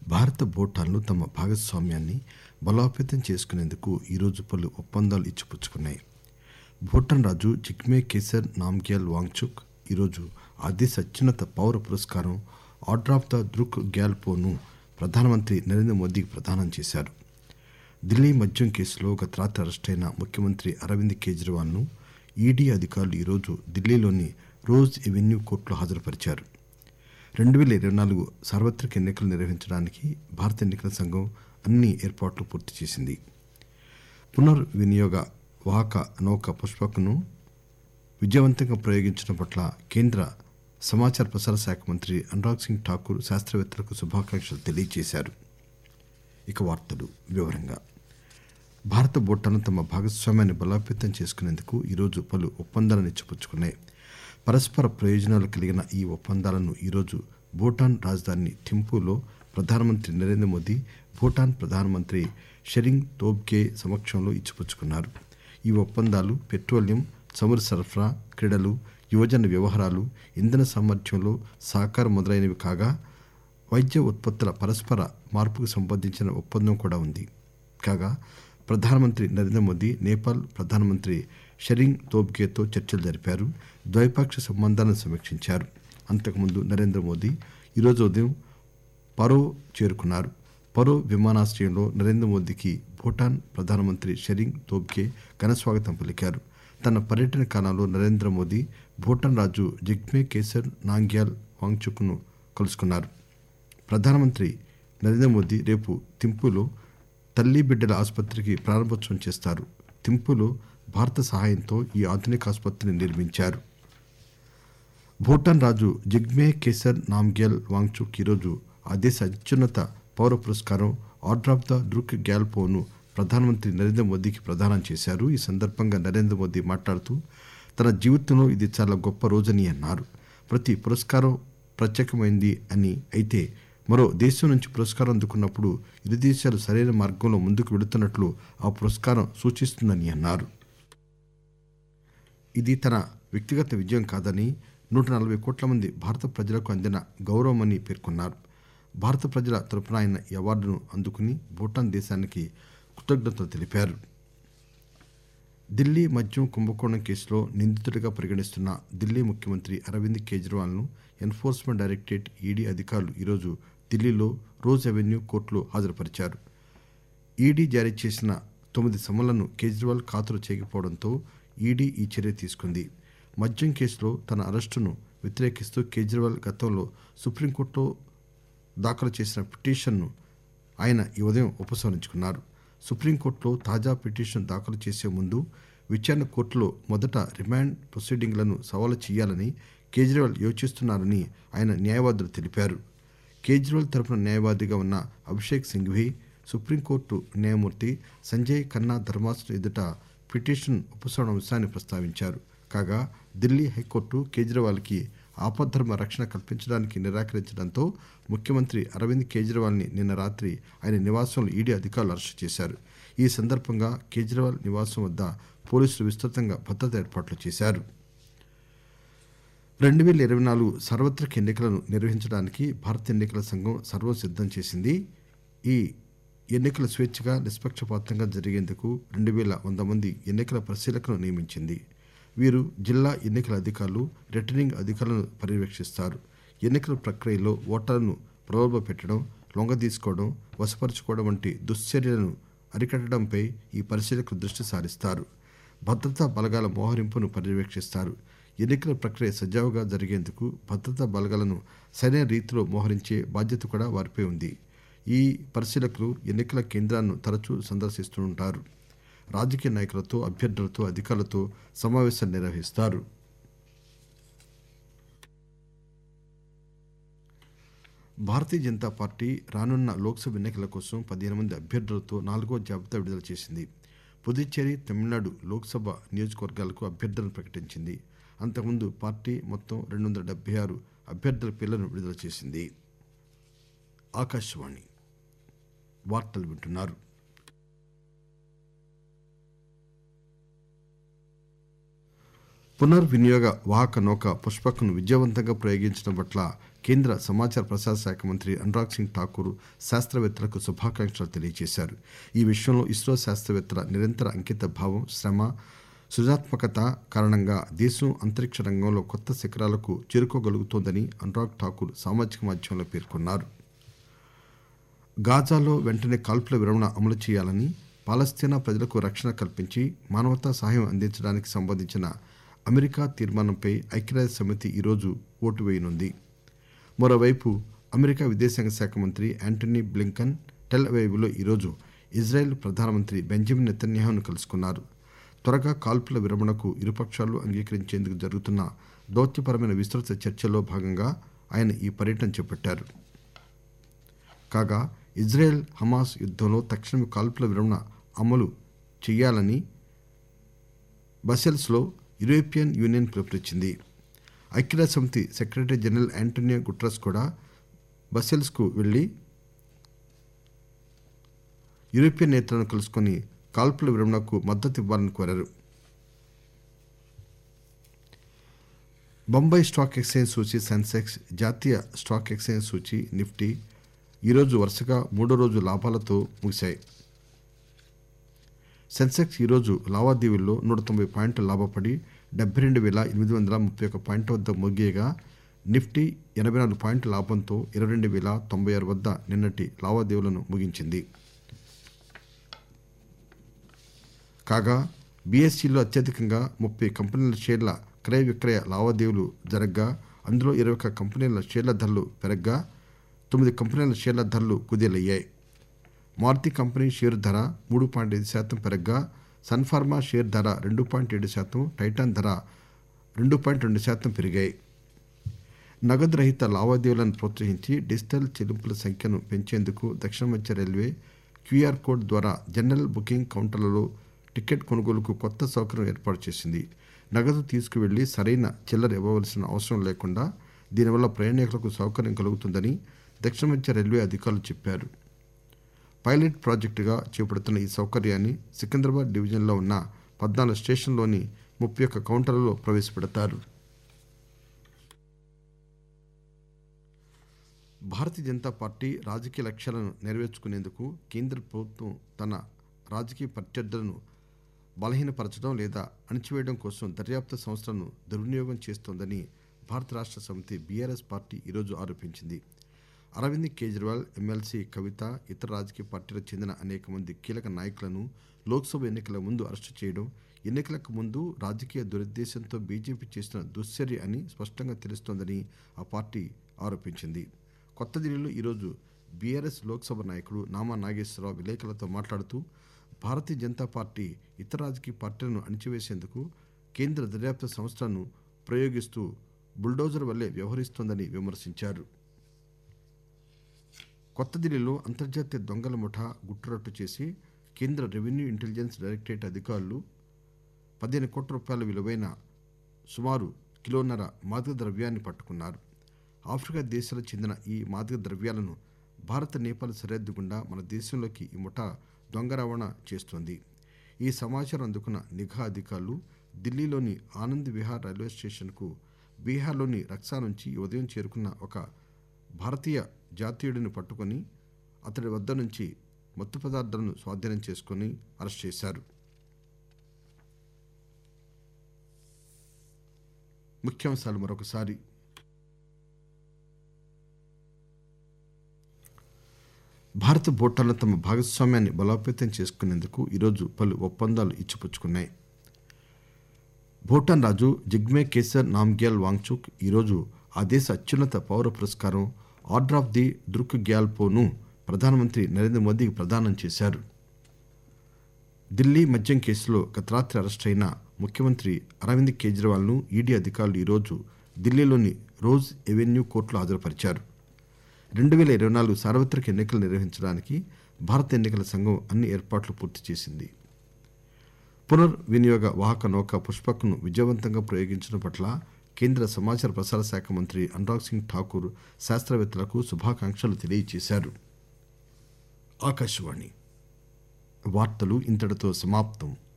భారత్ భూటాన్లు తమ భాగస్వామ్యాన్ని బలోపేతం చేసుకునేందుకు ఈరోజు పలు ఒప్పందాలు ఇచ్చిపుచ్చుకున్నాయి భూటాన్ రాజు జిగ్మే కేసర్ నామ్గ్యాల్ వాంగ్చుక్ ఈరోజు ఆ దేశ అత్యున్నత పౌర పురస్కారం ఆర్డర్ ఆఫ్ ద ద్రుక్ గ్యాల్పోను ప్రధానమంత్రి నరేంద్ర మోదీకి ప్రదానం చేశారు ఢిల్లీ మద్యం కేసులో గత రాత్రి అరెస్టైన ముఖ్యమంత్రి అరవింద్ కేజ్రీవాల్ను ఈడీ అధికారులు ఈరోజు ఢిల్లీలోని రోజ్ ఎవెన్యూ కోర్టులో హాజరుపరిచారు రెండు వేల ఇరవై నాలుగు సార్వత్రిక ఎన్నికలు నిర్వహించడానికి భారత ఎన్నికల సంఘం అన్ని ఏర్పాట్లు పూర్తి చేసింది పునర్వినియోగ వాహక నౌక పుష్పక్ను విజయవంతంగా ప్రయోగించడం పట్ల కేంద్ర సమాచార ప్రసార శాఖ మంత్రి అనురాగ్ సింగ్ ఠాకూర్ శాస్త్రవేత్తలకు శుభాకాంక్షలు తెలియజేశారు ఇక వార్తలు వివరంగా భారత భూటాన్ తమ భాగస్వామ్యాన్ని బలోపేతం చేసుకునేందుకు ఈరోజు పలు ఒప్పందాలను ఇచ్చిపుచ్చుకున్నాయి పరస్పర ప్రయోజనాలు కలిగిన ఈ ఒప్పందాలను ఈరోజు భూటాన్ రాజధాని థింపూలో ప్రధానమంత్రి నరేంద్ర మోదీ భూటాన్ ప్రధానమంత్రి షెరింగ్ తోబ్గే సమక్షంలో ఇచ్చిపుచ్చుకున్నారు ఈ ఒప్పందాలు పెట్రోలియం చమురు సరఫరా క్రీడలు యువజన వ్యవహారాలు ఇంధన సామర్థ్యంలో సహకారం మొదలైనవి కాగా వైద్య ఉత్పత్తుల పరస్పర మార్పుకు సంబంధించిన ఒప్పందం కూడా ఉంది కాగా ప్రధానమంత్రి నరేంద్ర మోదీ నేపాల్ ప్రధానమంత్రి షెరింగ్ తోబ్గేతో చర్చలు జరిపారు ద్వైపాక్షిక సంబంధాలను సమీక్షించారు అంతకుముందు నరేంద్ర మోదీ ఈరోజు ఉదయం పరో చేరుకున్నారు పరో విమానాశ్రయంలో నరేంద్ర మోదీకి భూటాన్ ప్రధానమంత్రి షెరింగ్ తోబ్గే ఘనస్వాగతం పలికారు తన పర్యటన కాలంలో నరేంద్ర మోదీ భూటాన్ రాజు జిగ్మే కేసర్ నాంగ్యాల్ వాంగ్చుక్ను కలుసుకున్నారు ప్రధానమంత్రి నరేంద్ర మోదీ రేపు తింపులో తల్లి బిడ్డల ఆసుపత్రికి ప్రారంభోత్సవం చేస్తారు తింపులో భారత సహాయంతో ఈ ఆధునిక ఆసుపత్రిని నిర్మించారు భూటాన్ రాజు జిగ్మే కేసర్ నామ్గ్యాల్ వాంగ్చుక్ ఈరోజు ఆ దేశ అత్యున్నత పౌర పురస్కారం ఆర్డర్ ఆఫ్ ద డ్రుక్ గ్యాల్పోను ప్రధానమంత్రి నరేంద్ర మోదీకి ప్రదానం చేశారు ఈ సందర్భంగా నరేంద్ర మోదీ మాట్లాడుతూ తన జీవితంలో ఇది చాలా గొప్ప రోజని అన్నారు ప్రతి పురస్కారం ప్రత్యేకమైంది అని అయితే మరో దేశం నుంచి పురస్కారం అందుకున్నప్పుడు ఇరు దేశాలు సరైన మార్గంలో ముందుకు వెళుతున్నట్లు ఆ పురస్కారం సూచిస్తుందని అన్నారు ఇది తన వ్యక్తిగత విజయం కాదని నూట నలభై కోట్ల మంది భారత ప్రజలకు అందిన గౌరవమని పేర్కొన్నారు భారత ప్రజల తరపున ఆయన ఈ అవార్డును అందుకుని భూటాన్ దేశానికి కృతజ్ఞతలు తెలిపారు ఢిల్లీ మద్యం కుంభకోణం కేసులో నిందితుడిగా పరిగణిస్తున్న ఢిల్లీ ముఖ్యమంత్రి అరవింద్ కేజ్రీవాల్ను ఎన్ఫోర్స్మెంట్ డైరెక్టరేట్ ఈడీ అధికారులు ఈరోజు ఢిల్లీలో రోజ్ అవెన్యూ కోర్టులో హాజరుపరిచారు ఈడీ జారీ చేసిన తొమ్మిది సమన్లను కేజ్రీవాల్ ఖాతరు చేయకపోవడంతో ఈడీ ఈ చర్య తీసుకుంది మద్యం కేసులో తన అరెస్టును వ్యతిరేకిస్తూ కేజ్రీవాల్ గతంలో సుప్రీంకోర్టులో దాఖలు చేసిన పిటిషన్ను ఆయన ఈ ఉదయం ఉపసంహరించుకున్నారు సుప్రీంకోర్టులో తాజా పిటిషన్ దాఖలు చేసే ముందు విచారణ కోర్టులో మొదట రిమాండ్ ప్రొసీడింగ్లను సవాలు చేయాలని కేజ్రీవాల్ యోచిస్తున్నారని ఆయన న్యాయవాదులు తెలిపారు కేజ్రీవాల్ తరపున న్యాయవాదిగా ఉన్న అభిషేక్ సింఘ్వి సుప్రీంకోర్టు న్యాయమూర్తి సంజయ్ ఖన్నా ధర్మాసనం ఎదుట పిటిషన్ ఉపశమన అంశాన్ని ప్రస్తావించారు కాగా ఢిల్లీ హైకోర్టు కేజ్రీవాల్కి ఆపద్ధర్మ రక్షణ కల్పించడానికి నిరాకరించడంతో ముఖ్యమంత్రి అరవింద్ కేజ్రీవాల్ని నిన్న రాత్రి ఆయన నివాసంలో ఈడీ అధికారులు అరెస్టు చేశారు ఈ సందర్భంగా కేజ్రీవాల్ నివాసం వద్ద పోలీసులు విస్తృతంగా భద్రతా ఏర్పాట్లు చేశారు రెండు వేల ఇరవై నాలుగు సార్వత్రిక ఎన్నికలను నిర్వహించడానికి భారత ఎన్నికల సంఘం సర్వం సిద్దం చేసింది ఈ ఎన్నికలు స్వేచ్ఛగా నిష్పక్షపాతంగా జరిగేందుకు రెండు వేల వంద మంది ఎన్నికల పరిశీలకులను నియమించింది వీరు జిల్లా ఎన్నికల అధికారులు రిటర్నింగ్ అధికారులను పర్యవేక్షిస్తారు ఎన్నికల ప్రక్రియలో ఓటర్లను ప్రలోభ పెట్టడం లొంగ తీసుకోవడం వశపరుచుకోవడం వంటి దుశ్చర్యలను అరికట్టడంపై ఈ పరిశీలకులు దృష్టి సారిస్తారు భద్రతా బలగాల మోహరింపును పర్యవేక్షిస్తారు ఎన్నికల ప్రక్రియ సజావుగా జరిగేందుకు భద్రతా బలగాలను సరైన రీతిలో మోహరించే బాధ్యత కూడా వారిపై ఉంది ఈ పరిశీలకులు ఎన్నికల కేంద్రాలను తరచూ సందర్శిస్తుంటారు రాజకీయ నాయకులతో అభ్యర్థులతో అధికారులతో సమావేశాలు నిర్వహిస్తారు భారతీయ జనతా పార్టీ రానున్న లోక్సభ ఎన్నికల కోసం పదిహేను మంది అభ్యర్థులతో నాలుగో జాబితా విడుదల చేసింది పుదుచ్చేరి తమిళనాడు లోక్సభ నియోజకవర్గాలకు అభ్యర్థులను ప్రకటించింది అంతకుముందు పార్టీ మొత్తం రెండు వందల డెబ్బై ఆరు అభ్యర్థుల పేర్లను విడుదల చేసింది ఆకాశవాణి వార్తలు వింటున్నారు పునర్వినియోగ వాహక నౌక పుష్పక్ను విజయవంతంగా ప్రయోగించడం పట్ల కేంద్ర సమాచార ప్రసార శాఖ మంత్రి అనురాగ్ సింగ్ ఠాకూర్ శాస్త్రవేత్తలకు శుభాకాంక్షలు తెలియజేశారు ఈ విషయంలో ఇస్రో శాస్త్రవేత్తల నిరంతర అంకిత భావం శ్రమ సృజనాత్మకత కారణంగా దేశం అంతరిక్ష రంగంలో కొత్త శిఖరాలకు చేరుకోగలుగుతోందని అనురాగ్ ఠాకూర్ సామాజిక మాధ్యమంలో పేర్కొన్నారు గాజాలో వెంటనే కాల్పుల విరమణ అమలు చేయాలని పాలస్తీనా ప్రజలకు రక్షణ కల్పించి మానవతా సహాయం అందించడానికి సంబంధించిన అమెరికా తీర్మానంపై ఐక్యరాజ్య సమితి ఈరోజు ఓటు వేయనుంది మరోవైపు అమెరికా విదేశాంగ శాఖ మంత్రి యాంటనీ బ్లింకన్ టెల్ అవైవ్లో ఈరోజు ఇజ్రాయెల్ ప్రధానమంత్రి బెంజమిన్ నెతన్యాహును కలుసుకున్నారు త్వరగా కాల్పుల విరమణకు ఇరుపక్షాలు అంగీకరించేందుకు జరుగుతున్న దౌత్యపరమైన విస్తృత చర్చల్లో భాగంగా ఆయన ఈ పర్యటన చేపట్టారు కాగా ఇజ్రాయెల్ హమాస్ యుద్దంలో తక్షణమే కాల్పుల విరమణ అమలు చేయాలని బసెల్స్లో యూరోపియన్ యూనియన్ పిలుపునిచ్చింది ఐక్యరాజ్య సమితి సెక్రటరీ జనరల్ యాంటోనియో గుట్రస్ కూడా బసెల్స్కు వెళ్లి యూరోపియన్ నేతలను కలుసుకుని కాల్పుల విరమణకు మద్దతు ఇవ్వాలని కోరారు బొంబాయి స్టాక్ ఎక్స్చేంజ్ సూచీ సెన్సెక్స్ జాతీయ స్టాక్ ఎక్స్చేంజ్ సూచీ నిఫ్టీ ఈరోజు వరుసగా మూడో రోజు లాభాలతో ముగిశాయి సెన్సెక్స్ ఈరోజు లావాదేవీల్లో నూట తొంభై పాయింట్ల లాభపడి డెబ్బై రెండు వేల ఎనిమిది వందల ముప్పై ఒక పాయింట్ల వద్ద ముగియగా నిఫ్టీ ఎనభై నాలుగు పాయింట్ల లాభంతో ఇరవై రెండు వేల తొంభై ఆరు వద్ద నిన్నటి లావాదేవీలను ముగించింది కాగా బీఎస్సీలో అత్యధికంగా ముప్పై కంపెనీల షేర్ల క్రయ విక్రయ లావాదేవీలు జరగ్గా అందులో ఇరవై ఒక్క కంపెనీల షేర్ల ధరలు పెరగ్గా తొమ్మిది కంపెనీల షేర్ల ధరలు కుదేలయ్యాయి మారుతి కంపెనీ షేరు ధర మూడు పాయింట్ ఐదు శాతం పెరగ్గా సన్ఫార్మా షేర్ ధర రెండు పాయింట్ ఏడు శాతం టైటాన్ ధర రెండు పాయింట్ రెండు శాతం పెరిగాయి నగదు రహిత లావాదేవీలను ప్రోత్సహించి డిజిటల్ చెల్లింపుల సంఖ్యను పెంచేందుకు దక్షిణ మధ్య రైల్వే క్యూఆర్ కోడ్ ద్వారా జనరల్ బుకింగ్ కౌంటర్లలో టికెట్ కొనుగోలుకు కొత్త సౌకర్యం ఏర్పాటు చేసింది నగదు తీసుకువెళ్లి సరైన చిల్లర ఇవ్వవలసిన అవసరం లేకుండా దీనివల్ల ప్రయాణికులకు సౌకర్యం కలుగుతుందని దక్షిణ మధ్య రైల్వే అధికారులు చెప్పారు పైలట్ ప్రాజెక్టుగా చేపడుతున్న ఈ సౌకర్యాన్ని సికింద్రాబాద్ డివిజన్లో ఉన్న పద్నాలుగు స్టేషన్లోని ముప్పై ఒక్క కౌంటర్లలో ప్రవేశపెడతారు భారతీయ జనతా పార్టీ రాజకీయ లక్ష్యాలను నెరవేర్చుకునేందుకు కేంద్ర ప్రభుత్వం తన రాజకీయ ప్రత్యర్థులను బలహీనపరచడం లేదా అణిచివేయడం కోసం దర్యాప్తు సంస్థలను దుర్వినియోగం చేస్తోందని భారత రాష్ట్ర సమితి బీఆర్ఎస్ పార్టీ ఈరోజు ఆరోపించింది అరవింద్ కేజ్రీవాల్ ఎమ్మెల్సీ కవిత ఇతర రాజకీయ పార్టీలకు చెందిన అనేక మంది కీలక నాయకులను లోక్సభ ఎన్నికల ముందు అరెస్టు చేయడం ఎన్నికలకు ముందు రాజకీయ దురుద్దేశంతో బీజేపీ చేసిన దుశ్చర్య అని స్పష్టంగా తెలుస్తోందని ఆ పార్టీ ఆరోపించింది కొత్త ఢిల్లీలో ఈరోజు బీఆర్ఎస్ లోక్సభ నాయకుడు నామా నాగేశ్వరరావు విలేకరులతో మాట్లాడుతూ భారతీయ జనతా పార్టీ ఇతర రాజకీయ పార్టీలను అణిచివేసేందుకు కేంద్ర దర్యాప్తు సంస్థలను ప్రయోగిస్తూ బుల్డోజర్ వల్లే వ్యవహరిస్తోందని విమర్శించారు కొత్త ఢిల్లీలో అంతర్జాతీయ దొంగల ముఠా గుట్టురట్టు చేసి కేంద్ర రెవెన్యూ ఇంటెలిజెన్స్ డైరెక్టరేట్ అధికారులు పదిహేను కోట్ల రూపాయల విలువైన సుమారు కిలోన్నర మాదక ద్రవ్యాన్ని పట్టుకున్నారు ఆఫ్రికా దేశాలకు చెందిన ఈ మాదక ద్రవ్యాలను భారత నేపాల్ సరిహద్దు గుండా మన దేశంలోకి ఈ ముఠా దొంగ రవాణా చేస్తోంది ఈ సమాచారం అందుకున్న నిఘా అధికారులు ఢిల్లీలోని ఆనంద్ విహార్ రైల్వే స్టేషన్కు బీహార్లోని రక్సా నుంచి ఈ ఉదయం చేరుకున్న ఒక భారతీయ జాతీయుడిని పట్టుకొని అతడి వద్ద నుంచి మత్తు పదార్థాలను స్వాధీనం చేసుకుని అరెస్ట్ చేశారు ముఖ్యాంశాలు మరొకసారి భారత భూటాన్లు తమ భాగస్వామ్యాన్ని బలోపేతం చేసుకునేందుకు ఈరోజు పలు ఒప్పందాలు ఇచ్చిపుచ్చుకున్నాయి భూటాన్ రాజు జిగ్మే కేసర్ నామ్గ్యాల్ వాంగ్చుక్ ఈరోజు ఆ దేశ అత్యున్నత పౌర పురస్కారం ఆర్డర్ ఆఫ్ ది దృక్ గ్యాల్పోను ప్రధానమంత్రి నరేంద్ర మోదీకి ప్రదానం చేశారు ఢిల్లీ మద్యం కేసులో గత రాత్రి అరెస్ట్ అయిన ముఖ్యమంత్రి అరవింద్ కేజ్రీవాల్ను ఈడీ అధికారులు ఈరోజు ఢిల్లీలోని రోజ్ ఎవెన్యూ కోర్టులో హాజరుపరిచారు రెండు వేల ఇరవై నాలుగు సార్వత్రిక ఎన్నికలు నిర్వహించడానికి భారత ఎన్నికల సంఘం అన్ని ఏర్పాట్లు పూర్తి చేసింది పునర్వినియోగ వాహక నౌక పుష్పక్ను విజయవంతంగా ప్రయోగించడం పట్ల కేంద్ర సమాచార ప్రసార శాఖ మంత్రి అనురాగ్ సింగ్ ఠాకూర్ శాస్త్రవేత్తలకు శుభాకాంక్షలు తెలియజేశారు ఆకాశవాణి వార్తలు ఇంతటితో సమాప్తం